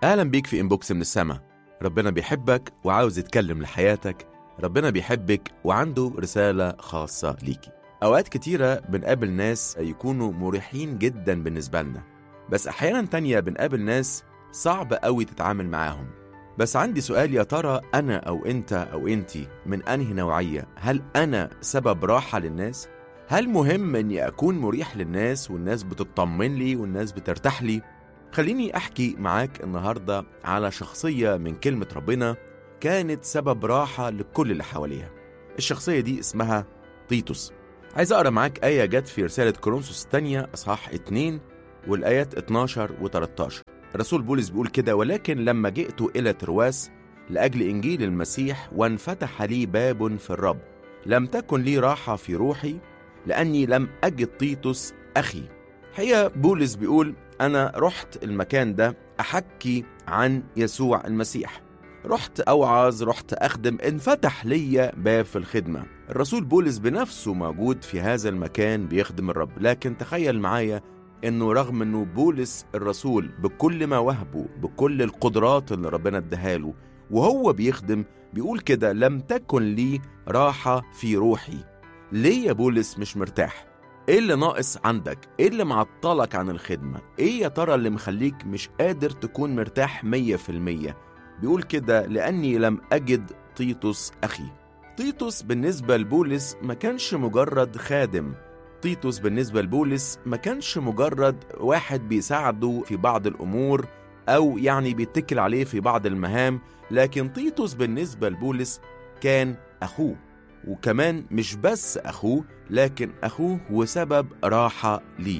أهلا بيك في إنبوكس من السما ربنا بيحبك وعاوز يتكلم لحياتك ربنا بيحبك وعنده رسالة خاصة ليكي أوقات كتيرة بنقابل ناس يكونوا مريحين جدا بالنسبة لنا بس أحيانا تانية بنقابل ناس صعب قوي تتعامل معاهم بس عندي سؤال يا ترى أنا أو أنت أو أنتي من أنهي نوعية هل أنا سبب راحة للناس؟ هل مهم أني أكون مريح للناس والناس بتطمن لي والناس بترتاح لي؟ خليني أحكي معاك النهاردة على شخصية من كلمة ربنا كانت سبب راحة لكل اللي حواليها الشخصية دي اسمها طيطس عايز أقرأ معاك آية جت في رسالة كورنثوس الثانية أصحاح 2 والآيات 12 و 13 الرسول بولس بيقول كده ولكن لما جئت إلى ترواس لأجل إنجيل المسيح وانفتح لي باب في الرب لم تكن لي راحة في روحي لأني لم أجد طيطس أخي هي بولس بيقول أنا رحت المكان ده أحكي عن يسوع المسيح رحت أوعظ رحت أخدم انفتح ليا باب في الخدمة الرسول بولس بنفسه موجود في هذا المكان بيخدم الرب لكن تخيل معايا انه رغم انه بولس الرسول بكل ما وهبه بكل القدرات اللي ربنا اداها وهو بيخدم بيقول كده لم تكن لي راحة في روحي ليه يا بولس مش مرتاح ايه اللي ناقص عندك ايه اللي معطلك عن الخدمة ايه يا ترى اللي مخليك مش قادر تكون مرتاح مية في المية بيقول كده لأني لم أجد طيطس أخي طيطس بالنسبة لبولس ما كانش مجرد خادم طيطس بالنسبة لبولس ما كانش مجرد واحد بيساعده في بعض الأمور أو يعني بيتكل عليه في بعض المهام لكن طيطس بالنسبة لبولس كان أخوه وكمان مش بس أخوه لكن أخوه وسبب راحة ليه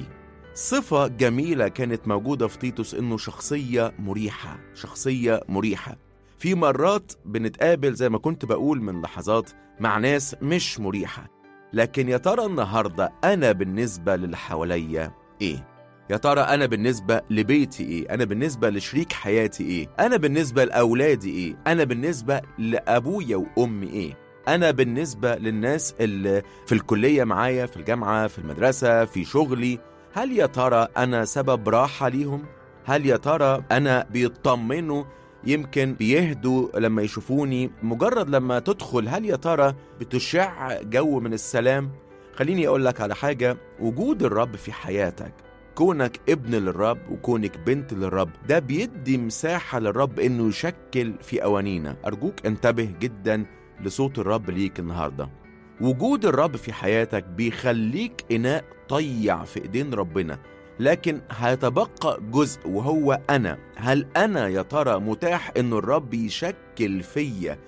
صفة جميلة كانت موجودة في تيتوس إنه شخصية مريحة شخصية مريحة في مرات بنتقابل زي ما كنت بقول من لحظات مع ناس مش مريحة لكن يا ترى النهاردة أنا بالنسبة للي حواليا إيه؟ يا ترى أنا بالنسبة لبيتي إيه؟ أنا بالنسبة لشريك حياتي إيه؟ أنا بالنسبة لأولادي إيه؟ أنا بالنسبة لأبويا وأمي إيه؟ أنا بالنسبة للناس اللي في الكلية معايا في الجامعة في المدرسة في شغلي هل يا ترى أنا سبب راحة ليهم؟ هل يا ترى أنا بيطمنوا يمكن بيهدوا لما يشوفوني مجرد لما تدخل هل يا ترى بتشع جو من السلام؟ خليني أقول لك على حاجة وجود الرب في حياتك كونك ابن للرب وكونك بنت للرب ده بيدي مساحة للرب إنه يشكل في أوانينا أرجوك انتبه جدا لصوت الرب ليك النهارده وجود الرب في حياتك بيخليك إناء طيع في إيدين ربنا لكن هيتبقى جزء وهو أنا هل أنا يا ترى متاح إن الرب يشكل فيا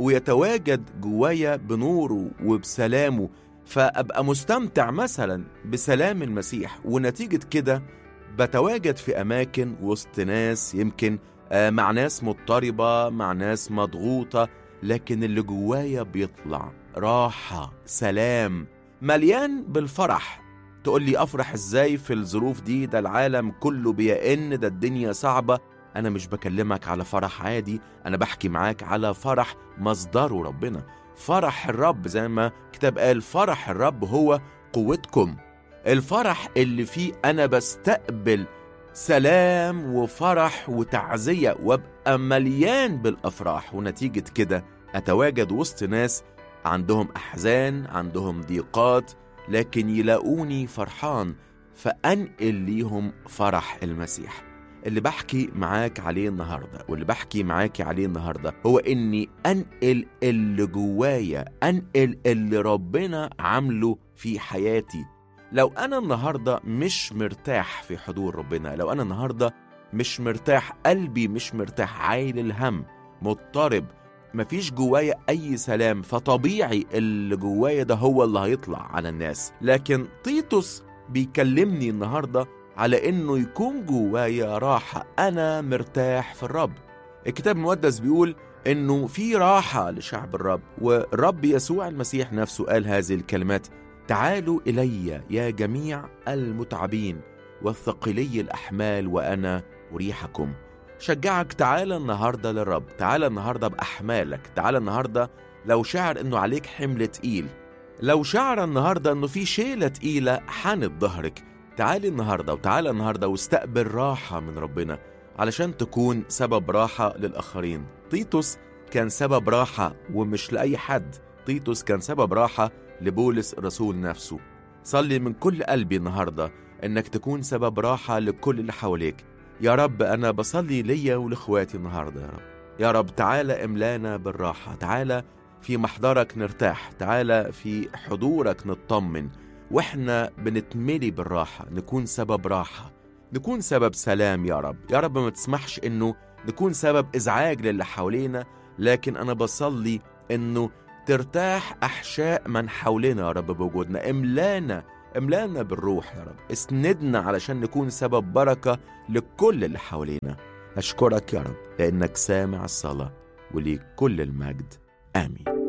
ويتواجد جوايا بنوره وبسلامه فأبقى مستمتع مثلا بسلام المسيح ونتيجة كده بتواجد في أماكن وسط ناس يمكن مع ناس مضطربة مع ناس مضغوطة لكن اللي جوايا بيطلع راحة سلام مليان بالفرح تقول لي أفرح إزاي في الظروف دي ده العالم كله بيئن ده الدنيا صعبة أنا مش بكلمك على فرح عادي أنا بحكي معاك على فرح مصدره ربنا فرح الرب زي ما كتاب قال فرح الرب هو قوتكم الفرح اللي فيه أنا بستقبل سلام وفرح وتعزية وابقى مليان بالأفراح ونتيجة كده أتواجد وسط ناس عندهم أحزان عندهم ضيقات لكن يلاقوني فرحان فأنقل ليهم فرح المسيح اللي بحكي معاك عليه النهاردة واللي بحكي معاكي عليه النهاردة هو إني أنقل اللي جوايا أنقل اللي ربنا عامله في حياتي لو أنا النهاردة مش مرتاح في حضور ربنا لو أنا النهاردة مش مرتاح قلبي مش مرتاح عايل الهم مضطرب مفيش جوايا أي سلام فطبيعي اللي جوايا ده هو اللي هيطلع على الناس لكن تيتوس بيكلمني النهاردة على إنه يكون جوايا راحة أنا مرتاح في الرب الكتاب المقدس بيقول إنه في راحة لشعب الرب والرب يسوع المسيح نفسه قال هذه الكلمات تعالوا إلي يا جميع المتعبين والثقلي الأحمال وأنا أريحكم شجعك تعالى النهاردة للرب تعالى النهاردة بأحمالك تعالى النهاردة لو شعر أنه عليك حمل تقيل لو شعر النهاردة أنه في شيلة تقيلة حانت ظهرك تعالي النهاردة وتعالى النهاردة واستقبل راحة من ربنا علشان تكون سبب راحة للآخرين تيتوس كان سبب راحة ومش لأي حد تيتوس كان سبب راحة لبولس الرسول نفسه صلي من كل قلبي النهاردة إنك تكون سبب راحة لكل اللي حواليك يا رب أنا بصلي ليا ولإخواتي النهاردة يا رب يا رب تعالى املانا بالراحة تعالى في محضرك نرتاح تعالى في حضورك نطمن واحنا بنتملي بالراحة نكون سبب راحة نكون سبب سلام يا رب يا رب ما تسمحش انه نكون سبب ازعاج للي حوالينا لكن انا بصلي انه ترتاح احشاء من حولنا يا رب بوجودنا املانا املانا بالروح يا رب اسندنا علشان نكون سبب بركة لكل اللي حوالينا أشكرك يا رب لأنك سامع الصلاة وليك كل المجد آمين